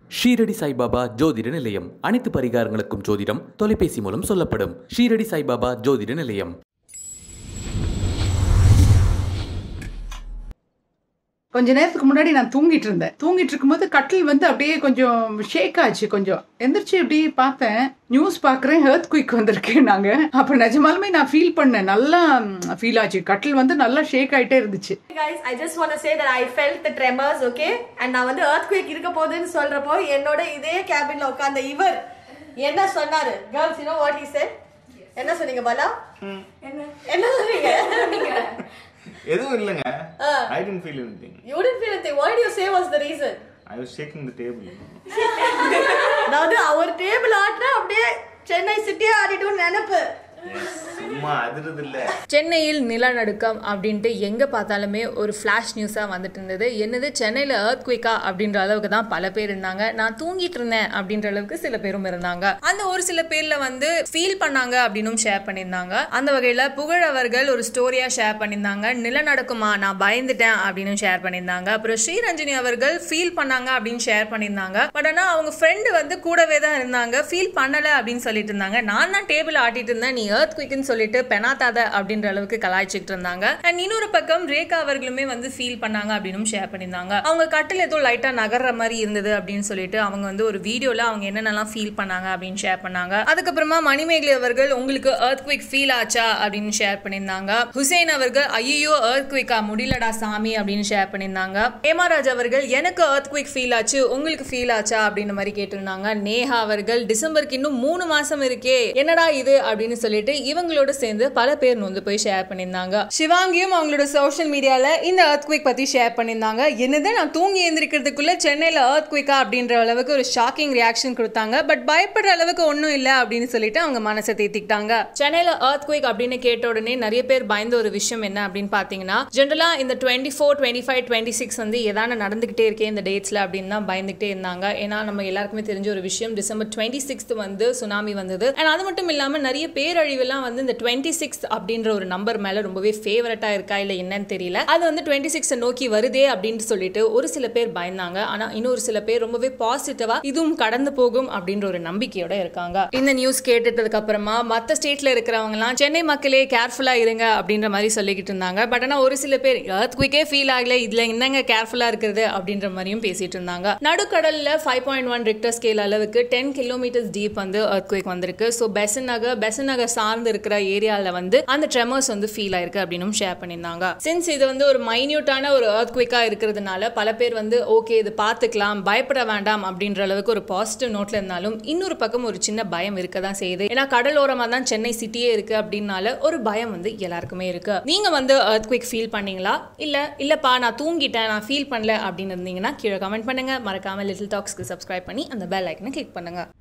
ஷீரடி சாய்பாபா ஜோதிட நிலையம் அனைத்து பரிகாரங்களுக்கும் ஜோதிடம் தொலைபேசி மூலம் சொல்லப்படும் ஷீரடி சாய்பாபா ஜோதிட நிலையம் கொஞ்ச நேரத்துக்கு முன்னாடி நான் தூங்கிட்டு இருந்தேன் தூங்கிட்டு இருக்கும்போது கட்டில் வந்து அப்படியே கொஞ்சம் ஷேக் ஆச்சு கொஞ்சம் எந்திரிச்சு அப்படியே பார்த்தேன் நியூஸ் பார்க்குறேன் ஹெர்த் குயிக் வந்திருக்கு நாங்க அப்ப நிஜமாலுமே நான் ஃபீல் பண்ணேன் நல்லா ஃபீல் ஆச்சு கட்டில் வந்து நல்லா ஷேக் ஆயிட்டே இருந்துச்சு Hey guys, I just want to say that I felt the tremors, okay? And நான் வந்து earthquake இருக்க போகுதுன்னு சொல்றப்போ என்னோட இதே கேபின்ல உட்கார்ந்த இவர் என்ன சொன்னாரு girls you know what he said என்ன சொன்னீங்க பாலா என்ன என்ன சொன்னீங்க எதுவும் இல்லைங்க I didn't feel anything you didn't feel anything why do you say was the reason I was shaking the table அதாவது அவர் டேபிள் ஆட்டினா அப்படியே சென்னை சிட்டியே ஆடிட்டோம்னு நினைப்பு சும்மா அதிரது இல்ல சென்னையில் நிலநடுக்கம் அப்படின்ட்டு எங்கே பார்த்தாலுமே ஒரு ஃப்ளாஷ் நியூஸாக வந்துட்டு இருந்தது என்னது சென்னையில் earthquake குயிக்கா அப்படின்ற அளவுக்கு தான் பல பேர் இருந்தாங்க நான் தூங்கிட்டு இருந்தேன் அப்படின்ற அளவுக்கு சில பேரும் இருந்தாங்க அந்த ஒரு சில பேரில் வந்து ஃபீல் பண்ணாங்க அப்படின்னும் ஷேர் பண்ணியிருந்தாங்க அந்த வகையில் புகழ் அவர்கள் ஒரு ஸ்டோரியாக ஷேர் பண்ணியிருந்தாங்க நிலநடுக்கமா நான் பயந்துட்டேன் அப்படின்னு ஷேர் பண்ணியிருந்தாங்க அப்புறம் ஸ்ரீரஞ்சனி அவர்கள் ஃபீல் பண்ணாங்க அப்படின்னு ஷேர் பண்ணியிருந்தாங்க பட் ஆனால் அவங்க ஃப்ரெண்டு வந்து கூடவே தான் இருந்தாங்க ஃபீல் பண்ணலை அப்படின்னு சொல்லிட்டு இருந்தாங்க நான் தான் டேபிள் ஆட்டிட்டு இருந்தேன் நீ earthquake குயிக்னு சொல்லிட்டு பெனாத்தாத அப்படின்ற அளவுக்கு கலாய்ச்சிட்டு இருந்தாங்க அண்ட் இன்னொரு பக்கம் ரேகா அவர்களுமே வந்து ஃபீல் பண்ணாங்க அப்படின்னு ஷேர் பண்ணியிருந்தாங்க அவங்க கட்டில் ஏதோ லைட்டா நகர்ற மாதிரி இருந்தது அப்படின்னு சொல்லிட்டு அவங்க வந்து ஒரு வீடியோல அவங்க என்னென்னலாம் ஃபீல் பண்ணாங்க அப்படின்னு ஷேர் பண்ணாங்க அதுக்கப்புறமா மணிமேகலை அவர்கள் உங்களுக்கு earthquake ஃபீல் ஆச்சா அப்படின்னு ஷேர் பண்ணியிருந்தாங்க ஹுசைன் அவர்கள் ஐயோ earthquake-ஆ முடியலடா சாமி அப்படின்னு ஷேர் பண்ணியிருந்தாங்க ஹேமாராஜ் அவர்கள் எனக்கு earthquake ஃபீல் ஆச்சு உங்களுக்கு ஃபீல் ஆச்சா அப்படின்னு மாதிரி கேட்டிருந்தாங்க நேஹா அவர்கள் டிசம்பருக்கு இன்னும் மூணு மாசம் இருக்கே என்னடா இது அப்படின்னு சொல்லிட்டு இவங்களோட சேர்ந்து பல பேர் வந்து போய் ஷேர் பண்ணியிருந்தாங்க சிவாங்கியும் அவங்களோட சோஷியல் மீடியால இந்த earthquake பத்தி ஷேர் பண்ணியிருந்தாங்க என்னது நான் தூங்கி எந்திரிக்கிறதுக்குள்ள சென்னையில earthquake-ஆ அப்படின்ற அளவுக்கு ஒரு ஷாக்கிங் ரியாக்ஷன் கொடுத்தாங்க பட் பயப்படுற அளவுக்கு ஒன்றும் இல்லை அப்படின்னு சொல்லிட்டு அவங்க மனசை தேத்திக்கிட்டாங்க சென்னையில earthquake அப்படின்னு கேட்ட உடனே நிறைய பேர் பயந்த ஒரு விஷயம் என்ன அப்படின்னு பார்த்தீங்கன்னா ஜென்ரலா இந்த twenty four twenty five twenty six வந்து எதான நடந்துகிட்டே இருக்கே இந்த டேட்ஸ்ல அப்படின்னு தான் பயந்துகிட்டே இருந்தாங்க ஏன்னா நம்ம எல்லாருக்குமே தெரிஞ்ச ஒரு விஷயம் டிசம்பர் டுவெண்ட்டி சிக்ஸ்த் வந்து சுனாமி வந்தது அண்ட் அது மட்டும் இல்லாமல் நிறைய பேரழிவெல்லாம் வந்து இந்த டுவெண்ட்டி சிக்ஸ் அப்படின்ற ஒரு நம்பர் மேல ரொம்பவே ஃபேவரட்டா இருக்கா இல்லை என்னன்னு தெரியல அது வந்து டுவெண்ட்டி சிக்ஸ் நோக்கி வருதே அப்படின்னு சொல்லிட்டு ஒரு சில பேர் பயந்தாங்க ஆனா இன்னொரு சில பேர் ரொம்பவே பாசிட்டிவா இதுவும் கடந்து போகும் அப்படின்ற ஒரு நம்பிக்கையோட இருக்காங்க இந்த நியூஸ் கேட்டுட்டதுக்கு அப்புறமா மற்ற ஸ்டேட்ல இருக்கிறவங்கலாம் சென்னை மக்களே கேர்ஃபுல்லா இருங்க அப்படின்ற மாதிரி சொல்லிக்கிட்டு இருந்தாங்க பட் ஆனா ஒரு சில பேர் earthquake-ஏ ஃபீல் ஆகல இதுல என்னங்க கேர்ஃபுல்லா இருக்கிறது அப்படின்ற மாதிரியும் பேசிட்டு இருந்தாங்க நடுக்கடல்ல five point one Richter scale அளவுக்கு டென் கிலோமீட்டர்ஸ் டீப் வந்து earthquake வந்திருக்கு ஸோ பெசன் நகர் பெசன் நகர் சார்ந்து இருக்கிற ஏரியாவில் வந்து அந்த ட்ரெமர்ஸ் வந்து ஃபீல் ஆயிருக்கு அப்படின்னு ஷேர் பண்ணியிருந்தாங்க சின்ஸ் இது வந்து ஒரு மைன்யூட்டான ஒரு earthquake-ஆ இருக்கிறதுனால பல பேர் வந்து ஓகே இது பார்த்துக்கலாம் பயப்பட வேண்டாம் அப்படின்ற அளவுக்கு ஒரு பாசிட்டிவ் நோட்ல இருந்தாலும் இன்னொரு பக்கம் ஒரு சின்ன பயம் இருக்க தான் செய்யுது ஏன்னா கடலோரமா தான் சென்னை சிட்டியே இருக்கு அப்படின்னால ஒரு பயம் வந்து எல்லாருக்குமே இருக்கு நீங்க வந்து earthquake ஃபீல் பண்ணீங்களா இல்ல இல்லப்பா நான் தூங்கிட்டேன் நான் ஃபீல் பண்ணல அப்படின்னு இருந்தீங்கன்னா கீழே கமெண்ட் பண்ணுங்க மறக்காம லிட்டில் டாக்ஸ்க்கு சப்ஸ்கிரைப் பண்ணி அந்த பெல் ஐக்கனை கிளிக் பண்ணுங்க